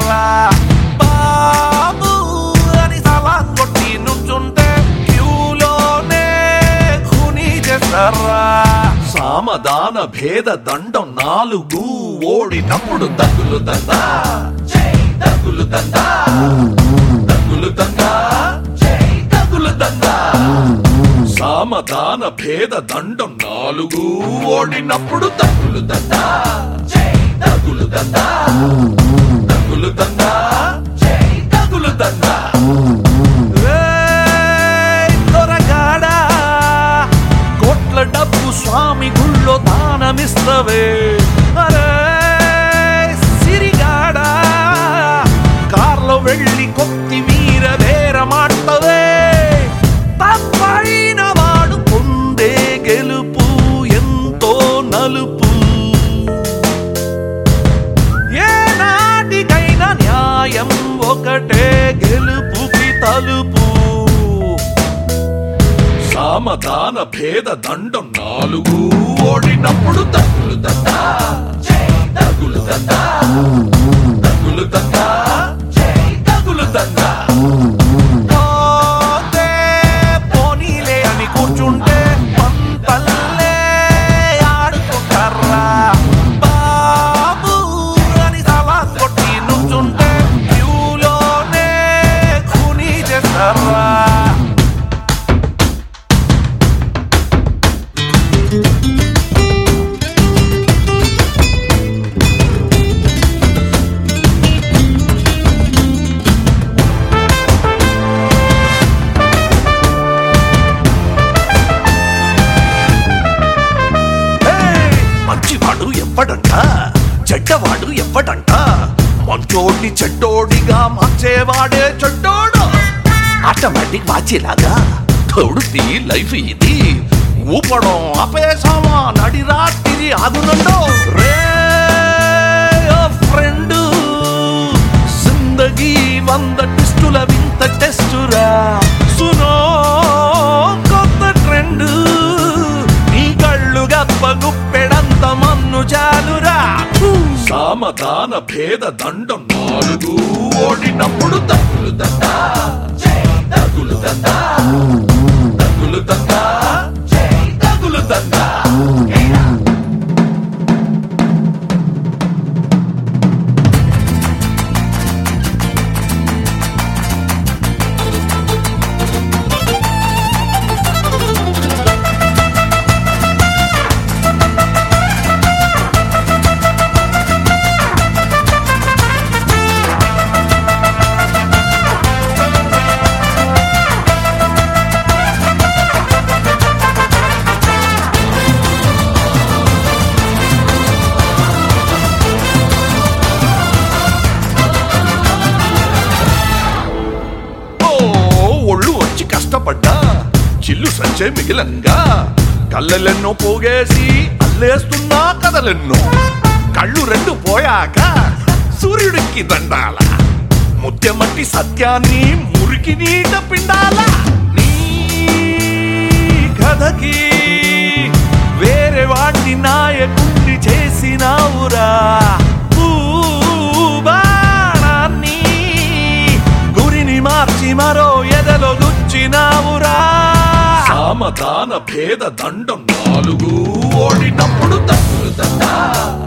కర్రా బాబు అని సలాం కొట్టి నుంచుంటే క్యూలోనే ఖూనీ చేస్తారా సామదాన భేద దండం నాలుగు ఓడినప్పుడు దగ్గులు దందా దగ్గులు దందా దగ్గులు దందా దగ్గులు దందా సామదాన భేద దండం నాలుగు ఓడినప్పుడు దగ్గులు దందా దగ్గులు దందా దగ్గులు దందా దగ్గులు దందా ఏయ్ దొరగాడా కోట్ల డబ్బు స్వామి గుళ్ళో దానమిస్తవే అరే సిరిగాడా కార్లో వెళ్ళి కొత్తిమీర బేరమాటవే తప్పైన వాడు పొందే గెలుపు ఎంతో నలుపు ఏ నాటికైనా న్యాయం ఒకటే గెలుపుకి తలుపు సామధాన భేద దండం నాలుగు ఓడినప్పుడు తగ్గులు దందా తగులు దందా తగులు దందా తగులు దందా పోతే పోనీలే అని కూర్చుంటే పంతల్లే ఆడుకుంటారా బాబు అని సలా కొట్టి నుంచుంటే క్యూలోనే ఖూనీ చేస్తారా ఏయ్! మంచివాడు ఎవ్వడంట చెడ్డవాడు ఎవ్వడంట మంచోడిని చెడ్డోడిగా మార్చేవాడే చెడ్డోడు ఆటోమేటిక్ వాచేలాగా తోడుతి లైఫ్ ఇది ఊపడం ఆపేసామా నడి రాత్రి ఆగునండో రే ఫ్రెండ్ జిందగీ వంద టెస్టుల వింత టెస్టురా సునో కొత్త ట్రెండ్ నీ కళ్ళు గప్ప గుప్పెడంత మన్ను చాలురా సామధాన భేద దండం నాలుగు ఓడినప్పుడు తగ్గులు దందా తగులు దందా తగులు దందా తగులు దందా ఓ ఒళ్ళు వచ్చి కష్టపడ్డా చిల్లు సంచే మిగిలంగా కళ్ళెన్నో పోగేసి అల్లేస్తున్నా కథలెన్నో కళ్ళు రెండు పోయాక సూర్యుడికి దండాల ముత్యమట్టి సత్యాన్ని మురికి నీట పిండాల నీ కథకి వేరే వాడిని నాయకుడిని చేసినావురా భూబాణాన్ని గురిని మార్చి మరో ఎదలో గుచ్చినావురా సామధాన భేద దండం నాలుగు ఓడినప్పుడు తగ్గులు దండా